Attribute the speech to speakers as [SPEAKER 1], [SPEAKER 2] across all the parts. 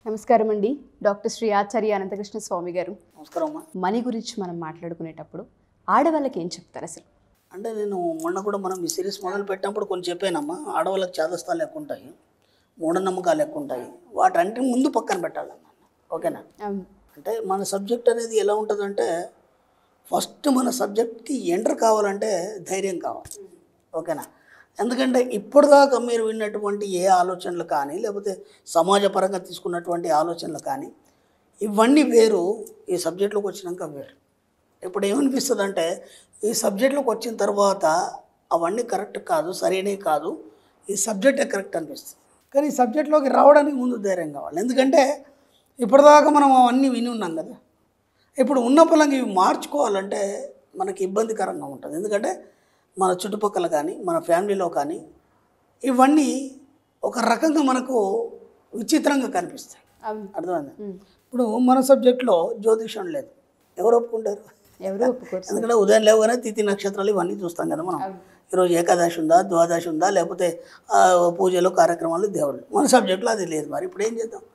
[SPEAKER 1] నమస్కారం అండి డాక్టర్ శ్రీ ఆచార్య అనంతకృష్ణ స్వామి గారు
[SPEAKER 2] నమస్కారం అమ్మా
[SPEAKER 1] మనీ గురించి మనం మాట్లాడుకునేటప్పుడు ఆడవాళ్ళకి ఏం చెప్తారు అసలు
[SPEAKER 2] అంటే నేను మొన్న కూడా మనం ఈ సిరీస్ మొదలు పెట్టినప్పుడు కొన్ని చెప్పానమ్మా ఆడవాళ్ళకి చేదస్తాలు ఎక్కువ ఉంటాయి మూఢనమ్మకాలు ఎక్కువ ఉంటాయి వాటంటే ముందు పక్కన పెట్టాలమ్మా ఓకేనా
[SPEAKER 1] అవును.
[SPEAKER 2] అంటే మన సబ్జెక్ట్ అనేది ఎలా ఉంటుందంటే ఫస్ట్ మన సబ్జెక్ట్కి ఎంటర్ కావాలంటే ధైర్యం కావాలి ఓకేనా ఎందుకంటే ఇప్పటిదాకా మీరు విన్నటువంటి ఏ ఆలోచనలు కానీ లేకపోతే సమాజపరంగా తీసుకున్నటువంటి ఆలోచనలు కానీ ఇవన్నీ వేరు ఈ సబ్జెక్ట్లోకి వచ్చినాక వేరు ఇప్పుడు ఏమనిపిస్తుంది అంటే ఈ సబ్జెక్ట్లోకి వచ్చిన తర్వాత అవన్నీ కరెక్ట్ కాదు సరైనవి కాదు ఈ సబ్జెక్టే కరెక్ట్ అనిపిస్తుంది కానీ ఈ సబ్జెక్ట్లోకి రావడానికి ముందు ధైర్యం కావాలి ఎందుకంటే ఇప్పటిదాకా మనం అవన్నీ విని ఉన్నాం కదా ఇప్పుడు ఉన్న పొలంగా ఇవి మార్చుకోవాలంటే మనకి ఇబ్బందికరంగా ఉంటుంది ఎందుకంటే మన చుట్టుపక్కల కానీ మన ఫ్యామిలీలో కానీ ఇవన్నీ ఒక రకంగా మనకు విచిత్రంగా కనిపిస్తాయి
[SPEAKER 1] అవును.
[SPEAKER 2] అర్థమైందా
[SPEAKER 1] ఉమ్.
[SPEAKER 2] ఇప్పుడు మన సబ్జెక్ట్లో జ్యోతిషం లేదు ఎవరు ఒప్పుకుంటారు
[SPEAKER 1] ఎవరు ఒప్పుకోరు
[SPEAKER 2] ఎందుకంటే ఉదయం లేవగానే తిథి నక్షత్రాలు ఇవన్నీ చూస్తాం కదా మనం
[SPEAKER 1] అవును.
[SPEAKER 2] ఈరోజు ఏకాదశి ఉందా ద్వాదశి ఉందా లేకపోతే ఆ, పూజలు కార్యక్రమాలు దేవుళ్ళు మన సబ్జెక్ట్లో అది లేదు మరి ఇప్పుడు ఏం చేద్దాం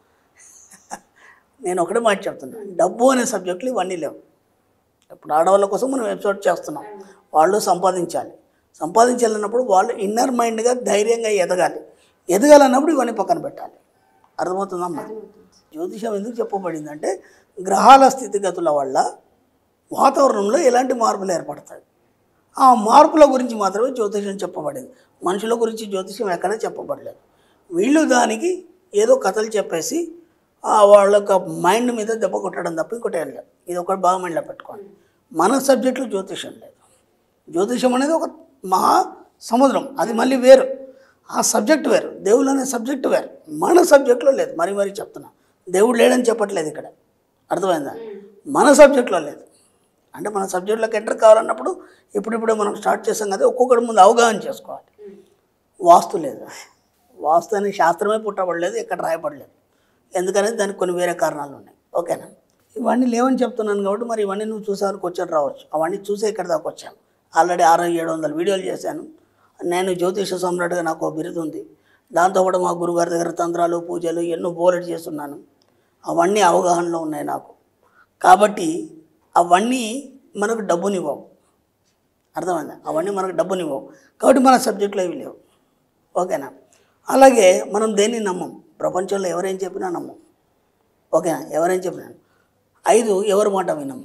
[SPEAKER 2] నేను ఒకటే మాట చెప్తున్నా డబ్బు అనే సబ్జెక్టులు ఇవన్నీ లేవు ఇప్పుడు ఆడవాళ్ళ కోసం మనం ఎపిసోడ్ చేస్తున్నాం వాళ్ళు సంపాదించాలి సంపాదించాలన్నప్పుడు వాళ్ళు ఇన్నర్ మైండ్గా ధైర్యంగా ఎదగాలి ఎదగాలన్నప్పుడు ఇవన్నీ పక్కన పెట్టాలి అర్థమవుతుందమ్మా జ్యోతిషం ఎందుకు చెప్పబడిందంటే గ్రహాల స్థితిగతుల వల్ల వాతావరణంలో ఎలాంటి మార్పులు ఏర్పడతాయి ఆ మార్పుల గురించి మాత్రమే జ్యోతిషం చెప్పబడింది మనుషుల గురించి జ్యోతిషం ఎక్కడా చెప్పబడలేదు వీళ్ళు దానికి ఏదో కథలు చెప్పేసి ఆ వాళ్ళ యొక్క మైండ్ మీద దెబ్బ కొట్టడం తప్ప ఇంకోటి ఏం లేదు ఇది ఒకటి బాగా మైండ్లో పెట్టుకోండి మన సబ్జెక్టులో జ్యోతిషం లేదు జ్యోతిషం అనేది ఒక మహా సముద్రం అది మళ్ళీ వేరు ఆ సబ్జెక్ట్ వేరు దేవుళ్ళు అనే సబ్జెక్ట్ వేరు మన సబ్జెక్ట్లో లేదు మరి మరీ చెప్తున్నా దేవుడు లేడని చెప్పట్లేదు ఇక్కడ అర్థమైందా మన సబ్జెక్ట్లో లేదు అంటే మన సబ్జెక్టులోకి ఎంటర్ కావాలన్నప్పుడు ఇప్పుడిప్పుడే మనం స్టార్ట్ చేసాం కదా ఒక్కొక్కటి ముందు అవగాహన చేసుకోవాలి వాస్తు లేదు వాస్తు అనే శాస్త్రమే పుట్టబడలేదు ఎక్కడ రాయబడలేదు ఎందుకనేది దానికి కొన్ని వేరే కారణాలు ఉన్నాయి ఓకేనా ఇవన్నీ లేవని చెప్తున్నాను కాబట్టి మరి ఇవన్నీ నువ్వు చూసేవరకు వచ్చాను రావచ్చు అవన్నీ చూసే ఇక్కడ దాకా వచ్చాను ఆల్రెడీ ఆరు ఏడు వందల వీడియోలు చేశాను నేను జ్యోతిష సమ్రాట్గా నాకు ఒక బిరుదు ఉంది దాంతో కూడా మా గురుగారి దగ్గర తంత్రాలు పూజలు ఎన్నో బోలెట్ చేస్తున్నాను అవన్నీ అవగాహనలో ఉన్నాయి నాకు కాబట్టి అవన్నీ మనకు డబ్బునివ్వవు అర్థమైందా అవన్నీ మనకు డబ్బునివ్వవు కాబట్టి మన సబ్జెక్టులో ఇవి లేవు ఓకేనా అలాగే మనం దేన్ని నమ్మం ప్రపంచంలో ఎవరేం చెప్పినా నమ్మం ఓకేనా ఎవరేం చెప్పినా ఐదు ఎవరి మాట వినం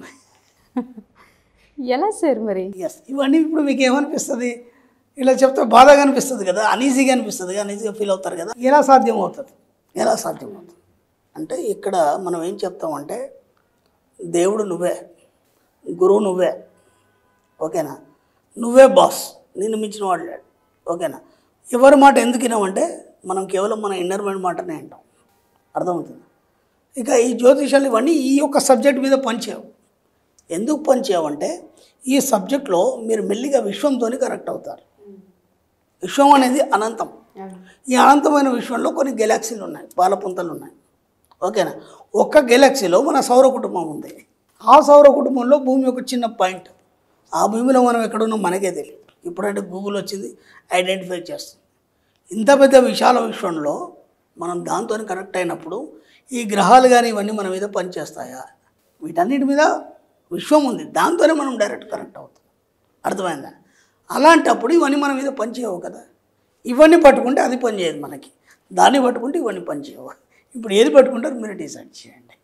[SPEAKER 1] ఎలా సార్ మరి
[SPEAKER 2] ఎస్ ఇవన్నీ ఇప్పుడు మీకు ఏమనిపిస్తుంది ఇలా చెప్తే బాధగా అనిపిస్తుంది కదా అనీజీగా అనిపిస్తుంది అనీజీగా ఫీల్ అవుతారు కదా ఎలా సాధ్యం అవుతుంది ఎలా సాధ్యం అవుతుంది అంటే ఇక్కడ మనం ఏం చెప్తామంటే దేవుడు నువ్వే గురువు నువ్వే ఓకేనా నువ్వే బాస్ నిన్ను మించిన వాడు లేడు ఓకేనా ఎవరి మాట ఎందుకు వినామంటే మనం కేవలం మన ఇన్నర్ మైండ్ మాటనే వింటాం అర్థమవుతుంది ఇక ఈ జ్యోతిషాలు ఇవన్నీ ఈ యొక్క సబ్జెక్ట్ మీద పనిచేయవు ఎందుకు పనిచేయవంటే ఈ సబ్జెక్ట్లో మీరు మెల్లిగా విశ్వంతో కనెక్ట్ అవుతారు విశ్వం అనేది అనంతం
[SPEAKER 1] అవును.
[SPEAKER 2] ఈ అనంతమైన విశ్వంలో కొన్ని గెలాక్సీలు ఉన్నాయి పాలపుంతలు ఉన్నాయి ఓకేనా ఒక్క గెలాక్సీలో మన సౌర కుటుంబం ఉంది ఆ సౌర కుటుంబంలో భూమి ఒక చిన్న పాయింట్ ఆ భూమిలో మనం ఎక్కడున్నాం మనకే తెలియదు ఇప్పుడంటే గూగుల్ వచ్చింది ఐడెంటిఫై చేస్తుంది ఇంత పెద్ద విశాల విశ్వంలో మనం దాంతో కనెక్ట్ అయినప్పుడు ఈ గ్రహాలు కానీ ఇవన్నీ మన మీద పనిచేస్తాయా వీటన్నిటి మీద విశ్వం ఉంది దాంతోనే మనం డైరెక్ట్ కనెక్ట్ అవుతాం అర్థమైందా అలాంటప్పుడు ఇవన్నీ మన మీద పనిచేయవు కదా ఇవన్నీ పట్టుకుంటే అది పనిచేయదు మనకి దాన్ని పట్టుకుంటే ఇవన్నీ పనిచేయవు ఇప్పుడు ఏది పట్టుకుంటారు మీరు డిసైడ్ చేయండి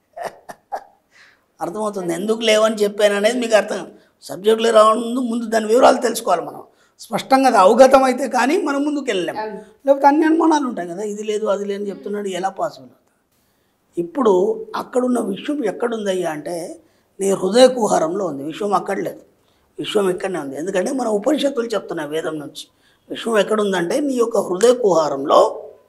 [SPEAKER 2] అర్థమవుతుంది ఎందుకు లేవని చెప్పాను అనేది మీకు అర్థం సబ్జెక్టులు రావడం ముందు ముందు దాని వివరాలు తెలుసుకోవాలి మనం స్పష్టంగా అది అవగతం అయితే కానీ మనం ముందుకు వెళ్ళలేం లేకపోతే అన్ని అనుమానాలు ఉంటాయి కదా ఇది లేదు అది లేని చెప్తున్నాడు ఎలా పాసిబుల్ అవుతుంది ఇప్పుడు అక్కడున్న విశ్వం ఎక్కడుందయ్యా అంటే నీ హృదయ కుహారంలో ఉంది విశ్వం అక్కడ లేదు విశ్వం ఇక్కడనే ఉంది ఎందుకంటే మన ఉపనిషత్తులు చెప్తున్నాయి వేదం నుంచి విశ్వం ఎక్కడుందంటే నీ యొక్క హృదయ కుహారంలో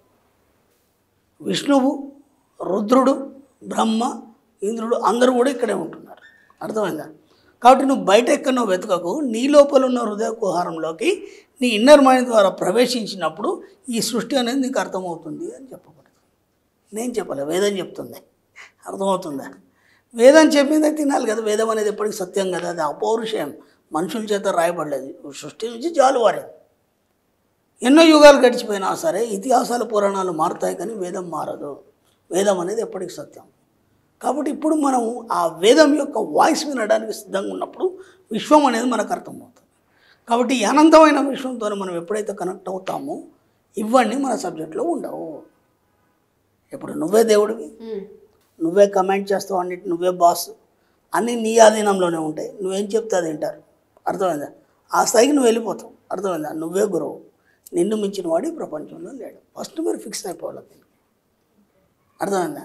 [SPEAKER 2] విష్ణువు రుద్రుడు బ్రహ్మ ఇంద్రుడు అందరూ కూడా ఇక్కడే ఉంటున్నారు అర్థమైందా కాబట్టి నువ్వు బయట ఎక్కడో వెతకకు నీ లోపల ఉన్న హృదయ కుహారంలోకి నీ ఇన్నర్ మైండ్ ద్వారా ప్రవేశించినప్పుడు ఈ సృష్టి అనేది నీకు అర్థమవుతుంది అని చెప్పబడుతుంది నేను చెప్పలే వేదం చెప్తుంది అర్థమవుతుందా వేదం చెప్పిందే తినాలి కదా వేదం అనేది ఎప్పటికీ సత్యం కదా అది అపౌరుషయం మనుషుల చేత రాయబడలేదు సృష్టి నుంచి జాలువారేది ఎన్నో యుగాలు గడిచిపోయినా సరే ఇతిహాసాలు పురాణాలు మారుతాయి కానీ వేదం మారదు వేదం అనేది ఎప్పటికీ సత్యం కాబట్టి ఇప్పుడు మనం ఆ వేదం యొక్క వాయిస్ వినడానికి సిద్ధంగా ఉన్నప్పుడు విశ్వం అనేది మనకు అర్థమవుతుంది కాబట్టి ఈ అనంతమైన విశ్వంతో మనం ఎప్పుడైతే కనెక్ట్ అవుతామో ఇవన్నీ మన సబ్జెక్ట్లో ఉండవు ఇప్పుడు నువ్వే దేవుడివి నువ్వే కమెంట్ చేస్తావు అన్నిటి నువ్వే బాస్ అన్నీ నీ ఆధీనంలోనే ఉంటాయి నువ్వేం చెప్తే అది వింటారు అర్థమైందా ఆ స్థాయికి నువ్వు వెళ్ళిపోతావు అర్థమైందా నువ్వే గురువు నిన్ను మించిన వాడు ఈ ప్రపంచంలో లేడు ఫస్ట్ మీరు ఫిక్స్ అయిపోవాలి దీనికి అర్థమైందా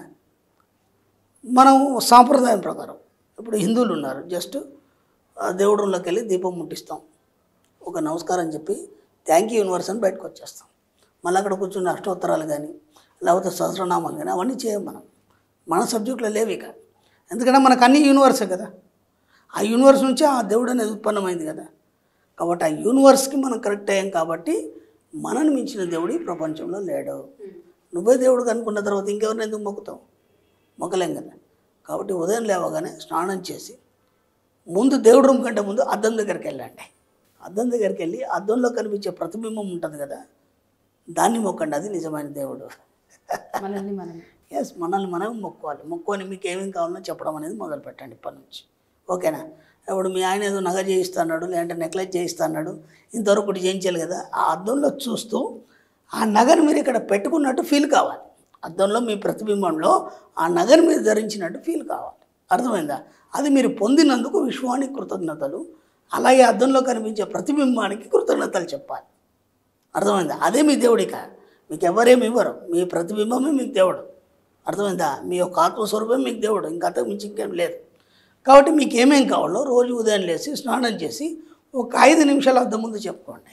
[SPEAKER 2] మనం సాంప్రదాయం ప్రకారం ఇప్పుడు హిందువులు ఉన్నారు జస్ట్ దేవుడులోకి వెళ్ళి దీపం ముట్టిస్తాం ఒక నమస్కారం చెప్పి థ్యాంక్ యూ యూనివర్స్ అని బయటకు వచ్చేస్తాం మళ్ళీ అక్కడ కూర్చున్న అష్టోత్తరాలు కానీ లేకపోతే సహస్రనామాలు కానీ అవన్నీ చేయం మనం మన సబ్జెక్టులో లేవు ఇక ఎందుకంటే మనకు అన్ని యూనివర్సే కదా ఆ యూనివర్స్ నుంచి ఆ దేవుడు అనేది ఉత్పన్నమైంది కదా కాబట్టి ఆ యూనివర్స్కి మనం కరెక్ట్ అయ్యాం కాబట్టి మనని మించిన దేవుడు ఈ ప్రపంచంలో లేడు నువ్వే దేవుడు అనుకున్న తర్వాత ఇంకెవరిని ఎందుకు మొక్కుతావు మొక్కలేం కదా కాబట్టి ఉదయం లేవగానే స్నానం చేసి ముందు దేవుడి రూమ్ కంటే ముందు అద్దం దగ్గరికి వెళ్ళండి అద్దం దగ్గరికి వెళ్ళి అద్దంలో కనిపించే ప్రతిబింబం ఉంటుంది కదా దాన్ని మొక్కండి అది నిజమైన దేవుడు
[SPEAKER 1] మనల్ని మనం
[SPEAKER 2] ఎస్ మనల్ని మనం మొక్కోవాలి మొక్కొని మీకు ఏమేమి కావాలో చెప్పడం అనేది మొదలు పెట్టండి ఇప్పటి నుంచి ఓకేనా ఇప్పుడు మీ ఆయన ఏదో నగ చేయిస్తున్నాడు లేదంటే నెక్లెస్ చేయిస్తున్నాడు ఇంతవరకు ఒకటి చేయించాలి కదా ఆ అద్దంలో చూస్తూ ఆ నగను మీరు ఇక్కడ పెట్టుకున్నట్టు ఫీల్ కావాలి అద్దంలో మీ ప్రతిబింబంలో ఆ నగను మీరు ధరించినట్టు ఫీల్ కావాలి అర్థమైందా అది మీరు పొందినందుకు విశ్వానికి కృతజ్ఞతలు అలాగే అద్దంలో కనిపించే ప్రతిబింబానికి కృతజ్ఞతలు చెప్పాలి అర్థమైందా అదే మీ దేవుడిక మీకు ఎవరేమి ఇవ్వరు మీ ప్రతిబింబమే మీకు దేవుడు అర్థమైందా మీ యొక్క ఆత్మస్వరూపమే మీకు దేవుడు ఇంకా అంతకు మించి ఇంకేం లేదు కాబట్టి మీకు ఏమేం కావాలో రోజు ఉదయం లేచి స్నానం చేసి ఒక ఐదు నిమిషాలు అద్దం ముందు చెప్పుకోండి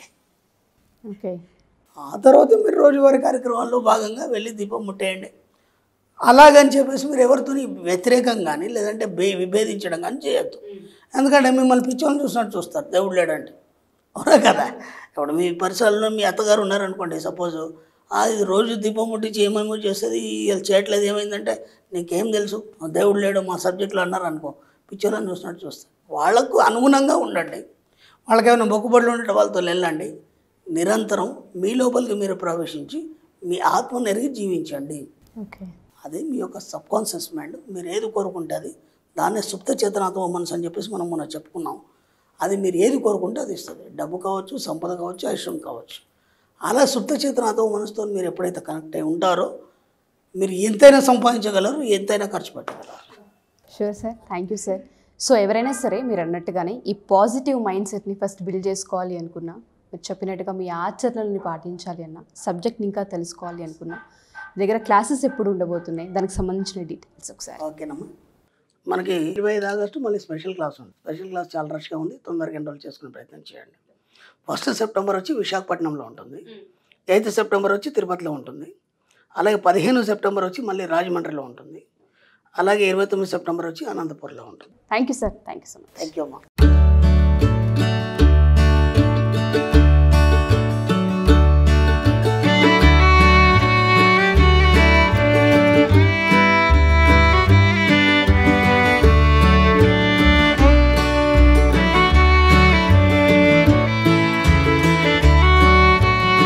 [SPEAKER 1] ఓకే
[SPEAKER 2] ఆ తర్వాత మీరు రోజువారీ కార్యక్రమాల్లో భాగంగా వెళ్ళి దీపం ముట్టేయండి అలాగని చెప్పేసి మీరు ఎవరితో వ్యతిరేకం కానీ లేదంటే బే విభేదించడం కానీ చేయొద్దు ఎందుకంటే మిమ్మల్ని పిచ్చోళ్ళని చూసినట్టు చూస్తారు దేవుడు లేడంటే అవునా కదా ఇప్పుడు మీ పరిసరాల్లో మీ అత్తగారు ఉన్నారనుకోండి సపోజ్ ఇది రోజు దీపం ముట్టించి ఏమేమో చేస్తుంది వీళ్ళు చేయట్లేదు ఏమైందంటే నీకేం తెలుసు దేవుడు లేడు మా సబ్జెక్టులో అన్నారు అనుకో పిచ్చోళ్ళని చూసినట్టు చూస్తారు వాళ్ళకు అనుగుణంగా ఉండండి వాళ్ళకి ఏమైనా మొక్కుబడులు ఉంటే వాళ్ళతో వెళ్ళండి నిరంతరం మీ లోపలికి మీరు ప్రవేశించి మీ ఆత్మను ఎరిగి జీవించండి
[SPEAKER 1] ఓకే
[SPEAKER 2] అదే మీ యొక్క సబ్ కాన్షియస్ మైండ్ మీరు ఏది కోరుకుంటే అది దాన్నే సుప్త చేతనాత్మ మనసు అని చెప్పేసి మనం మొన్న చెప్పుకున్నాం అది మీరు ఏది కోరుకుంటే అది ఇస్తుంది డబ్బు కావచ్చు సంపద కావచ్చు ఐశ్వర్యం కావచ్చు అలా సుప్త చేతనాత్మ మనసుతో మీరు ఎప్పుడైతే కనెక్ట్ అయి ఉంటారో మీరు ఎంతైనా సంపాదించగలరు ఎంతైనా ఖర్చు పెట్టగలరు
[SPEAKER 1] sure sir thank you sir so ఎవరైనా సరే మీరు అన్నట్టుగానే ఈ పాజిటివ్ మైండ్ సెట్ని ఫస్ట్ బిల్డ్ చేసుకోవాలి అనుకున్నా మీరు చెప్పినట్టుగా మీ ఆచరణల్ని పాటించాలి అన్న సబ్జెక్ట్ని ఇంకా తెలుసుకోవాలి అనుకున్నా మీ దగ్గర క్లాసెస్ ఎప్పుడు ఉండబోతున్నాయి దానికి సంబంధించిన డీటెయిల్స్ ఒకసారి
[SPEAKER 2] ఓకేనమ్మా మనకి ఇరవై ఐదు ఆగస్టు మళ్ళీ స్పెషల్ క్లాస్ ఉంది స్పెషల్ క్లాస్ చాలా రష్గా ఉంది తొందరగా ఎన్రోల్ చేసుకునే ప్రయత్నం చేయండి ఫస్ట్ సెప్టెంబర్ వచ్చి విశాఖపట్నంలో ఉంటుంది ఎయిత్ సెప్టెంబర్ వచ్చి తిరుపతిలో ఉంటుంది అలాగే పదిహేను సెప్టెంబర్ వచ్చి మళ్ళీ రాజమండ్రిలో ఉంటుంది అలాగే ఇరవై తొమ్మిది సెప్టెంబర్ వచ్చి అనంతపూర్లో ఉంటుంది
[SPEAKER 1] thank you sir thank you so much
[SPEAKER 2] thank you అమ్మా